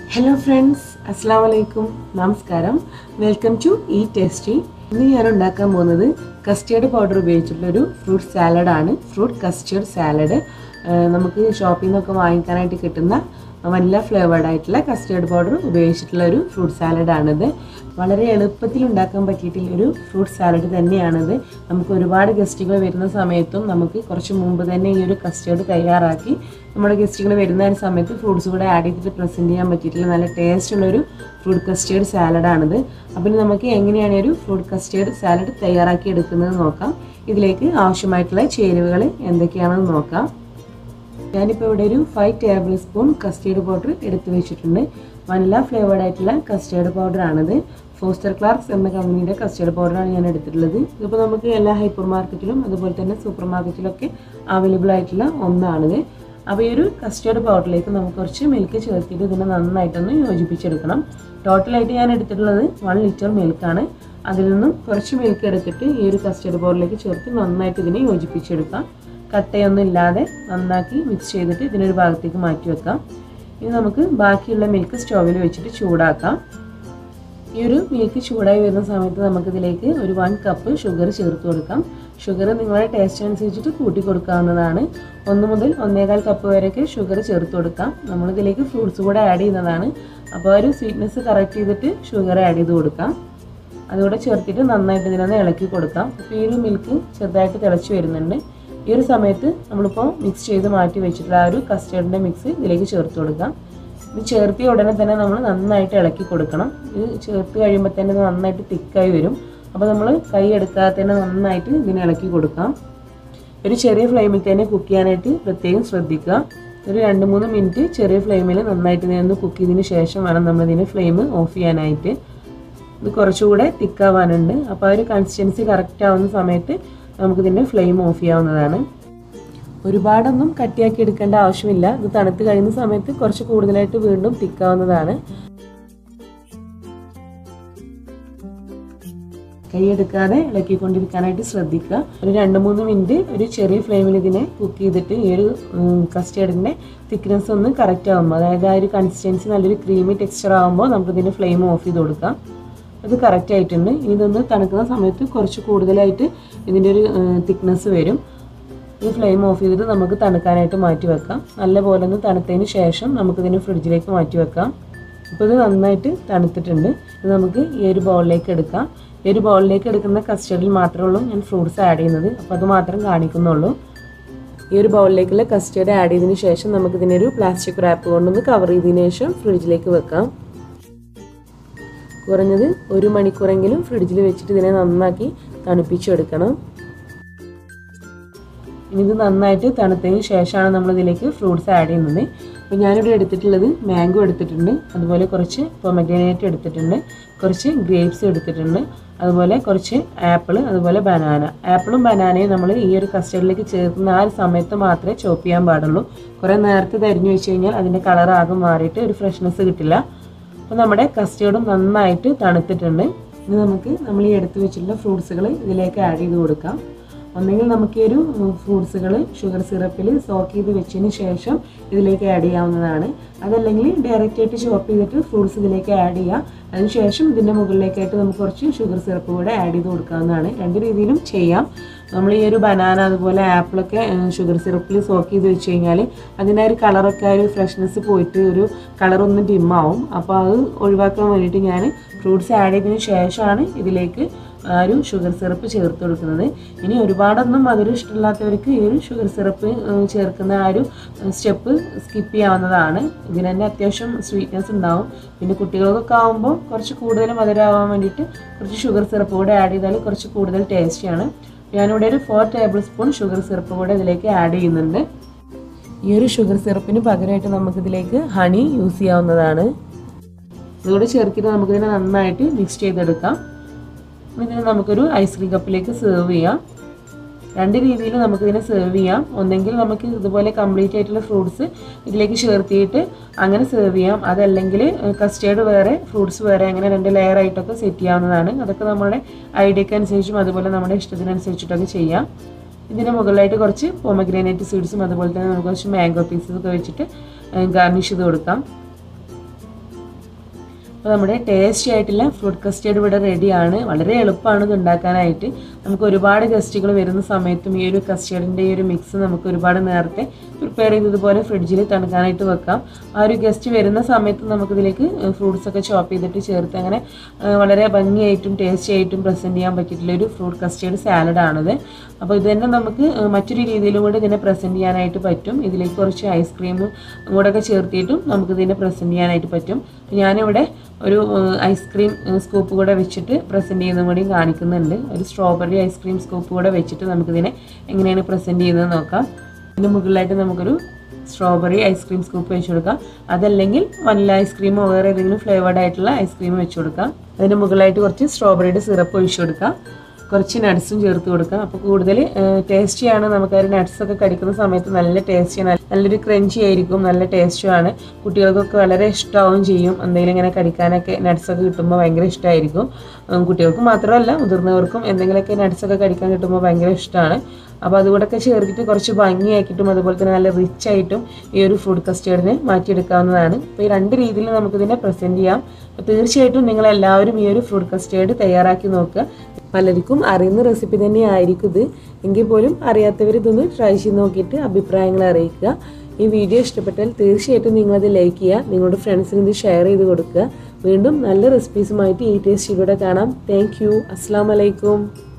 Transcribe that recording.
hello friends അസ്സാം വലൈക്കും നമസ്കാരം വെൽക്കം ടു ഈ ടേസ്റ്റി ഇന്ന് ഞാൻ ഉണ്ടാക്കാൻ പോകുന്നത് കസ്റ്റേർഡ് പൗഡർ ഉപയോഗിച്ചിട്ടുള്ള ഒരു ഫ്രൂട്ട് സാലഡാണ് ഫ്രൂട്ട് കസ്റ്റേർഡ് സാലഡ് നമുക്ക് ഷോപ്പിൽ നിന്നൊക്കെ വാങ്ങിക്കാനായിട്ട് കിട്ടുന്ന വല്ല ഫ്ലേവേർഡ് ആയിട്ടുള്ള കസ്റ്റേർഡ് പൗഡർ ഉപയോഗിച്ചിട്ടുള്ള ഒരു ഫ്രൂട്ട് സാലഡാണിത് വളരെ എളുപ്പത്തിൽ ഉണ്ടാക്കാൻ പറ്റിയിട്ടുള്ള ഒരു ഫ്രൂട്ട് സാലഡ് തന്നെയാണിത് നമുക്ക് ഒരുപാട് ഗസ്റ്റുകൾ വരുന്ന സമയത്തും നമുക്ക് കുറച്ച് മുമ്പ് തന്നെ ഈ ഒരു കസ്റ്റേർഡ് തയ്യാറാക്കി നമ്മുടെ ഗസ്റ്റുകൾ വരുന്ന ഒരു സമയത്ത് ഫ്രൂട്ട്സ് കൂടെ ആഡ് ചെയ്തിട്ട് പ്രസൻറ്റ് ചെയ്യാൻ പറ്റിയിട്ടുള്ള നല്ല ടേസ്റ്റ് ഉള്ളൊരു ഫ്രൂട്ട് കസ്റ്റേർഡ് സാലഡാണിത് അപ്പം ഇനി നമുക്ക് എങ്ങനെയാണ് ഒരു ഫ്രൂട്ട് കസ്റ്റേർഡ് സാലഡ് തയ്യാറാക്കി എടുക്കുന്നത് നോക്കാം ഇതിലേക്ക് ആവശ്യമായിട്ടുള്ള ചേരുവകൾ എന്തൊക്കെയാണെന്ന് നോക്കാം ഞാനിപ്പോൾ ഇവിടെ ഒരു five tablespoon custard powder എടുത്തു വെച്ചിട്ടുണ്ട് വനില ഫ്ലേവേർഡ് ആയിട്ടുള്ള കസ്റ്റേർഡ് പൗഡർ ആണിത് ഫോസ്റ്റർ ക്ലാർക്സ് എന്ന കമ്പനിയുടെ കസ്റ്റേർഡ് പൗഡറാണ് ഞാൻ എടുത്തിട്ടുള്ളത് ഇതിപ്പോൾ നമുക്ക് എല്ലാ ഹൈപ്പർ മാർക്കറ്റിലും അതുപോലെ തന്നെ സൂപ്പർ മാർക്കറ്റിലൊക്കെ അവൈലബിൾ ആയിട്ടുള്ള ഒന്നാണിത് അപ്പോൾ ഈ ഒരു കസ്റ്റേർഡ് പൗഡറിലേക്ക് നമുക്ക് കുറച്ച് മിൽക്ക് ചേർത്തിട്ട് ഇതിനെ നന്നായിട്ടൊന്ന് യോജിപ്പിച്ചെടുക്കണം ടോട്ടലായിട്ട് ഞാൻ എടുത്തിട്ടുള്ളത് വൺ ലിറ്റർ മിൽക്കാണ് അതിൽ നിന്നും കുറച്ച് മിൽക്ക് എടുത്തിട്ട് ഈ ഒരു കസ്റ്റേർഡ് പൗഡറിലേക്ക് ചേർത്ത് നന്നായിട്ട് ഇതിനെ യോജിപ്പിച്ചെടുക്കാം കട്ടയൊന്നും ഇല്ലാതെ നന്നാക്കി മിക്സ് ചെയ്തിട്ട് ഇതിനൊരു ഭാഗത്തേക്ക് മാറ്റി വെക്കാം ഇനി നമുക്ക് ബാക്കിയുള്ള മിൽക്ക് സ്റ്റോവിൽ വെച്ചിട്ട് ചൂടാക്കാം ഈ ഒരു മിൽക്ക് ചൂടായി വരുന്ന സമയത്ത് നമുക്കിതിലേക്ക് ഒരു വൺ കപ്പ് ഷുഗർ ചേർത്ത് കൊടുക്കാം ഷുഗർ നിങ്ങളുടെ ടേസ്റ്റ് അനുസരിച്ചിട്ട് കൂട്ടി കൊടുക്കാവുന്നതാണ് ഒന്ന് മുതൽ ഒന്നേകാൽ കപ്പ് വരെയൊക്കെ ഷുഗർ ചേർത്ത് കൊടുക്കാം നമ്മളിതിലേക്ക് ഫ്രൂട്ട്സ് കൂടെ ആഡ് ചെയ്യുന്നതാണ് അപ്പോൾ ഒരു സ്വീറ്റ്നെസ് കറക്റ്റ് ചെയ്തിട്ട് ഷുഗർ ആഡ് ചെയ്ത് കൊടുക്കാം അതുകൂടെ ചേർത്തിട്ട് നന്നായിട്ട് ഇതിനൊന്ന് ഇളക്കി കൊടുക്കാം അപ്പോൾ ഈ ഒരു മിൽക്ക് ചെറുതായിട്ട് തിളച്ച് വരുന്നുണ്ട് ഈ ഒരു സമയത്ത് നമ്മളിപ്പോൾ മിക്സ് ചെയ്ത് മാറ്റി വെച്ചിട്ടുള്ള ആ ഒരു കസ്റ്റേർഡിൻ്റെ മിക്സ് ഇതിലേക്ക് ചേർത്ത് കൊടുക്കാം ഇത് ചേർത്തിയ ഉടനെ തന്നെ നമ്മൾ നന്നായിട്ട് ഇളക്കി കൊടുക്കണം ഇത് ചേർത്ത് കഴിയുമ്പോൾ തന്നെ ഇത് നന്നായിട്ട് തിക്കായി വരും അപ്പോൾ നമ്മൾ കൈ എടുക്കാതെ തന്നെ നന്നായിട്ട് ഇതിനെ ഇളക്കി കൊടുക്കാം ഒരു ചെറിയ ഫ്ലെയിമിൽ തന്നെ കുക്ക് ചെയ്യാനായിട്ട് പ്രത്യേകം ശ്രദ്ധിക്കുക ഒരു രണ്ട് മൂന്ന് മിനിറ്റ് ചെറിയ ഫ്ലെയിമിൽ നന്നായിട്ട് ഇതിനെ ഒന്ന് കുക്ക് ചെയ്തതിന് ശേഷം വേണം നമ്മൾ ഇതിന് ഫ്ലെയിം ഓഫ് ചെയ്യാനായിട്ട് ഇത് കുറച്ചുകൂടെ തിക്കാവാനുണ്ട് അപ്പോൾ ആ ഒരു കൺസിസ്റ്റൻസി കറക്റ്റ് ആവുന്ന സമയത്ത് നമുക്കിതിൻ്റെ ഫ്ലെയിം ഓഫ് ചെയ്യാവുന്നതാണ് ഒരുപാടൊന്നും കട്ടിയാക്കി എടുക്കേണ്ട ആവശ്യമില്ല ഇത് തണുത്ത് കഴിയുന്ന സമയത്ത് കുറച്ച് കൂടുതലായിട്ട് വീണ്ടും തിക്കാവുന്നതാണ് കൈയെടുക്കാതെ ഇളക്കിക്കൊണ്ടിരിക്കാനായിട്ട് ശ്രദ്ധിക്കുക ഒരു രണ്ട് മൂന്ന് മിനിറ്റ് ഒരു ചെറിയ ഫ്ലെയിമിൽ ഇതിനെ കുക്ക് ചെയ്തിട്ട് ഈ ഒരു കസ്റ്റേർഡിൻ്റെ തിക്നെസ് ഒന്ന് കറക്റ്റ് ആകുമ്പോൾ അതായത് ആ ഒരു കൺസിസ്റ്റൻസി നല്ലൊരു ക്രീമി ടെക്സ്ചർ ആകുമ്പോൾ നമുക്കിതിൻ്റെ ഫ്ലെയിം ഓഫ് ചെയ്ത് കൊടുക്കാം അത് കറക്റ്റ് ആയിട്ടുണ്ട് ഇനി ഇതൊന്ന് തണുക്കുന്ന സമയത്ത് കുറച്ച് കൂടുതലായിട്ട് ഇതിൻ്റെ ഒരു തിക്നെസ് വരും ഈ ഫ്ലെയിം ഓഫ് ചെയ്തിട്ട് നമുക്ക് തണുക്കാനായിട്ട് മാറ്റി വെക്കാം നല്ല പോലെ ഒന്ന് തണുത്തതിന് ശേഷം നമുക്കിതിന് ഫ്രിഡ്ജിലേക്ക് മാറ്റി വെക്കാം ഇപ്പോൾ ഇത് നന്നായിട്ട് തണുത്തിട്ടുണ്ട് ഇത് നമുക്ക് ഈ ഒരു ബൗളിലേക്ക് എടുക്കാം ഈ ഒരു ബൗളിലേക്ക് എടുക്കുന്ന കസ്റ്റർഡിൽ മാത്രമേ ഉള്ളൂ ഞാൻ ഫ്രൂട്ട്സ് ആഡ് ചെയ്യുന്നത് അപ്പോൾ അത് മാത്രം കാണിക്കുന്നുള്ളൂ ഈ ഒരു ബൗളിലേക്കുള്ള കസ്റ്റേർഡ് ആഡ് ചെയ്തതിന് ശേഷം നമുക്കിതിനൊരു പ്ലാസ്റ്റിക് റാപ്പ് കൊണ്ടൊന്ന് കവർ ചെയ്തതിന് ശേഷം ഫ്രിഡ്ജിലേക്ക് വെക്കാം കുറഞ്ഞത് ഒരു മണിക്കൂറെങ്കിലും ഫ്രിഡ്ജിൽ വെച്ചിട്ട് ഇതിനെ നന്നാക്കി തണുപ്പിച്ചെടുക്കണം ഇനി ഇത് നന്നായിട്ട് തണുത്തതിന് ശേഷമാണ് നമ്മൾ ഇതിലേക്ക് ഫ്രൂട്ട്സ് ആഡ് ചെയ്യുന്നത് അപ്പോൾ ഞാനിവിടെ എടുത്തിട്ടുള്ളത് മാംഗോ എടുത്തിട്ടുണ്ട് അതുപോലെ കുറച്ച് പൊമഗ്രാനേറ്റ് എടുത്തിട്ടുണ്ട് കുറച്ച് ഗ്രേപ്സ് എടുത്തിട്ടുണ്ട് അതുപോലെ കുറച്ച് ആപ്പിൾ അതുപോലെ ബനാന ആപ്പിളും ബനാനയും നമ്മൾ ഈ ഒരു കസ്റ്റർഡിലേക്ക് ചേർക്കുന്ന ആ ഒരു സമയത്ത് മാത്രമേ ചോപ്പ് ചെയ്യാൻ പാടുള്ളൂ കുറേ നേരത്തെ തരിഞ്ഞു വെച്ച് കഴിഞ്ഞാൽ അതിൻ്റെ കളർ ആകെ മാറിയിട്ട് ഒരു ഫ്രഷ്നെസ് കിട്ടില്ല അപ്പോൾ നമ്മുടെ കസ്റ്റേർഡും നന്നായിട്ട് തണുത്തിട്ടുണ്ട് ഇനി നമുക്ക് നമ്മൾ ഈ എടുത്തു വെച്ചിട്ടുള്ള ഫ്രൂട്ട്സുകൾ ഇതിലേക്ക് ആഡ് ചെയ്ത് കൊടുക്കാം ഒന്നെങ്കിൽ നമുക്ക് ഈ ഒരു ഫ്രൂട്ട്സുകൾ ഷുഗർ സിറപ്പിൽ സോക്ക് ചെയ്ത് വെച്ചതിന് ശേഷം ഇതിലേക്ക് ആഡ് ചെയ്യാവുന്നതാണ് അതല്ലെങ്കിൽ ഡയറക്റ്റ് ആയിട്ട് ചോപ്പ് ചെയ്തിട്ട് ഫ്രൂട്ട്സ് ഇതിലേക്ക് ആഡ് ചെയ്യാം അതിനുശേഷം ഇതിൻ്റെ മുകളിലേക്കായിട്ട് നമുക്ക് കുറച്ച് ഷുഗർ സിറപ്പ് കൂടെ ആഡ് ചെയ്ത് കൊടുക്കാവുന്നതാണ് രണ്ട് രീതിയിലും ചെയ്യാം നമ്മൾ ഈ ഒരു ബനാന അതുപോലെ ആപ്പിളൊക്കെ ഷുഗർ സിറപ്പിൽ സോക്ക് ചെയ്ത് വെച്ച് കഴിഞ്ഞാൽ അതിൻ്റെ ഒരു കളറൊക്കെ ഒരു ഫ്രഷ്നെസ് പോയിട്ട് ഒരു കളറൊന്ന് ഡിമ്മാവും അപ്പോൾ അത് ഒഴിവാക്കാൻ വേണ്ടിയിട്ട് ഞാൻ ഫ്രൂട്ട്സ് ആഡ് ചെയ്തതിന് ശേഷമാണ് ഇതിലേക്ക് ആ ഒരു ഷുഗർ സിറപ്പ് ചേർത്ത് കൊടുക്കുന്നത് ഇനി ഒരുപാടൊന്നും മധുരം ഇഷ്ടമില്ലാത്തവർക്ക് ഈ ഒരു ഷുഗർ സിറപ്പ് ചേർക്കുന്ന ആ ഒരു സ്റ്റെപ്പ് സ്കിപ്പ് ചെയ്യാവുന്നതാണ് ഇതിന് തന്നെ അത്യാവശ്യം സ്വീറ്റ്നെസ് ഉണ്ടാവും പിന്നെ കുട്ടികൾക്കൊക്കെ ആകുമ്പോൾ കുറച്ച് കൂടുതൽ മധുരമാവാൻ വേണ്ടിയിട്ട് കുറച്ച് ഷുഗർ സിറപ്പ് കൂടെ ആഡ് ചെയ്താൽ കുറച്ച് കൂടുതൽ ടേസ്റ്റിയാണ് ഞാനിവിടെ ഒരു four tablespoon sugar syrup കൂടെ ഇതിലേക്ക് ആഡ് ചെയ്യുന്നുണ്ട് ഈ ഒരു ഷുഗർ സിറപ്പിന് പകരമായിട്ട് നമുക്കിതിലേക്ക് ഹണി യൂസ് ചെയ്യാവുന്നതാണ് ഇതുകൂടെ ചേർത്തിട്ട് നമുക്കിതിനെ നന്നായിട്ട് മിക്സ് ചെയ്തെടുക്കാം ഇതിന് നമുക്കൊരു ഐസ്ക്രീം കപ്പിലേക്ക് സെർവ് ചെയ്യാം രണ്ട് രീതിയിൽ നമുക്കിതിനെ സെർവ് ചെയ്യാം ഒന്നെങ്കിൽ നമുക്ക് ഇതുപോലെ കംപ്ലീറ്റ് ആയിട്ടുള്ള ഫ്രൂട്ട്സ് ഇതിലേക്ക് ചേർത്തിയിട്ട് അങ്ങനെ സെർവ് ചെയ്യാം അതല്ലെങ്കിൽ കസ്റ്റേർഡ് വേറെ ഫ്രൂട്ട്സ് വേറെ അങ്ങനെ രണ്ട് ലെയർ ആയിട്ടൊക്കെ സെറ്റ് ചെയ്യാവുന്നതാണ് അതൊക്കെ നമ്മുടെ ഐഡിയക്ക് അനുസരിച്ചും അതുപോലെ നമ്മുടെ ഇഷ്ടത്തിനനുസരിച്ചിട്ടൊക്കെ ചെയ്യാം ഇതിന് മുകളിലായിട്ട് കുറച്ച് പൊമഗ്രാനൈറ്റ് സീഡ്സും അതുപോലെ തന്നെ നമുക്ക് കുറച്ച് മാംഗോ പീസസ് ഒക്കെ വെച്ചിട്ട് ഗാർണിഷ് ചെയ്ത് കൊടുക്കാം അപ്പോൾ നമ്മുടെ ടേസ്റ്റി ആയിട്ടുള്ള ഫ്രൂട്ട് കസ്റ്റേർഡ് ഇവിടെ റെഡിയാണ് വളരെ എളുപ്പമാണ് ഇത് ഉണ്ടാക്കാനായിട്ട് നമുക്ക് ഒരുപാട് ഗസ്റ്റുകൾ വരുന്ന സമയത്തും ഈ ഒരു കസ്റ്റേർഡിൻ്റെ ഈ ഒരു മിക്സ് നമുക്ക് ഒരുപാട് നേരത്തെ പ്രിപ്പയർ ചെയ്തതുപോലെ ഫ്രിഡ്ജിൽ തണുക്കാനായിട്ട് വെക്കാം ആ ഒരു ഗസ്റ്റ് വരുന്ന സമയത്ത് നമുക്കിതിലേക്ക് ഫ്രൂട്ട്സ് ഒക്കെ ചോപ്പ് ചെയ്തിട്ട് ചേർത്ത് അങ്ങനെ ആ, വളരെ ഭംഗിയായിട്ടും ടേസ്റ്റി ആയിട്ടും പ്രസൻറ്റ് ചെയ്യാൻ പറ്റിയിട്ടുള്ള ഒരു ഫ്രൂട്ട് കസ്റ്റേർഡ് സാലഡാണിത് അപ്പോൾ ഇത് തന്നെ നമുക്ക് ആ, മറ്റൊരു രീതിയിലും കൂടി ഇതിനെ പ്രസൻറ്റ് ചെയ്യാനായിട്ട് പറ്റും ഇതിലേക്ക് കുറച്ച് ഐസ്ക്രീമും കൂടെ ഒക്കെ ചേർത്തിയിട്ടും നമുക്ക് ഇതിനെ പ്രസൻറ്റ് ചെയ്യാനായിട്ട് പറ്റും ഞാനിവിടെ ഒരു ഐസ്ക്രീം സ്കൂപ്പ് കൂടെ വെച്ചിട്ട് പ്രസൻറ്റ് ചെയ്യുന്നതും കൂടി കാണിക്കുന്നുണ്ട് ഒരു സ്ട്രോബെറി ഐസ്ക്രീം സ്കൂപ്പ് കൂടെ വെച്ചിട്ട് നമുക്കിതിനെ എങ്ങനെയാണ് പ്രസൻറ്റ് ചെയ്യുന്നത് നോക്കാം ഇതിന് മുകളിലായിട്ട് നമുക്കൊരു സ്ട്രോബെറി ഐസ്ക്രീം സ്കൂപ്പ് വെച്ച് കൊടുക്കാം അതല്ലെങ്കിൽ വനില ഐസ്ക്രീമോ വേറെ ഏതെങ്കിലും ഫ്ലേവേർഡ് ആയിട്ടുള്ള ഐസ്ക്രീം വെച്ച് കൊടുക്കാം അതിന് മുകളിലായിട്ട് കുറച്ച് സ്ട്രോബെറിയുടെ സിറപ്പ് ഒഴിച്ചു കൊടുക്കാം കുറച്ച് നട്ട്സും ചേർത്ത് കൊടുക്കാം അപ്പോൾ കൂടുതൽ ടേസ്റ്റിയാണ് നമുക്ക് ആ ഒരു nuts ഒക്കെ കടിക്കുന്ന സമയത്ത് നല്ല ടേസ്റ്റിയാണ് നല്ലൊരു ക്രഞ്ചി ആയിരിക്കും നല്ല ടേസ്റ്റുമാണ് കുട്ടികൾക്കൊക്കെ വളരെ ഇഷ്ടമാവും ചെയ്യും എന്തെങ്കിലും ഇങ്ങനെ കടിക്കാനൊക്കെ nuts ഒക്കെ കിട്ടുമ്പോൾ ഭയങ്കര ഇഷ്ടമായിരിക്കും ഉം, കുട്ടികൾക്ക് മാത്രമല്ല മുതിർന്നവർക്കും എന്തെങ്കിലുമൊക്കെ nuts ഒക്കെ കടിക്കാൻ കിട്ടുമ്പോൾ ഭയങ്കര ഇഷ്ടമാണ് അപ്പോൾ അതുകൂടെയൊക്കെ ചേർത്തിട്ട് കുറച്ച് ഭംഗിയാക്കിയിട്ടും അതുപോലെ തന്നെ നല്ല റിച്ച് ആയിട്ടും ഈ ഒരു ഫുഡ് കസ്റ്റേർഡിനെ മാറ്റിയെടുക്കാവുന്നതാണ് അപ്പോൾ ഈ രണ്ട് രീതിയിൽ നമുക്കിതിനെ പ്രസൻറ്റ് ചെയ്യാം അപ്പോൾ തീർച്ചയായിട്ടും നിങ്ങൾ എല്ലാവരും ഈ ഒരു ഫ്രൂട്ട് കസ്റ്റേർഡ് തയ്യാറാക്കി നോക്കുക പലർക്കും അറിയുന്ന റെസിപ്പി തന്നെ ആയിരിക്കും ഇത് എങ്കിൽ പോലും അറിയാത്തവർ ഇതൊന്ന് ട്രൈ ചെയ്ത് നോക്കിയിട്ട് അഭിപ്രായങ്ങൾ അറിയിക്കുക ഈ വീഡിയോ ഇഷ്ടപ്പെട്ടാൽ തീർച്ചയായിട്ടും നിങ്ങളത് ലൈക്ക് ചെയ്യുക നിങ്ങളുടെ ഫ്രണ്ട്സിന് ഇത് ഷെയർ ചെയ്ത് കൊടുക്കുക വീണ്ടും നല്ല റെസിപ്പീസുമായിട്ട് ഈ ടേസ്റ്റിലൂടെ കാണാം താങ്ക് യു അസ്സാം വലൈക്കും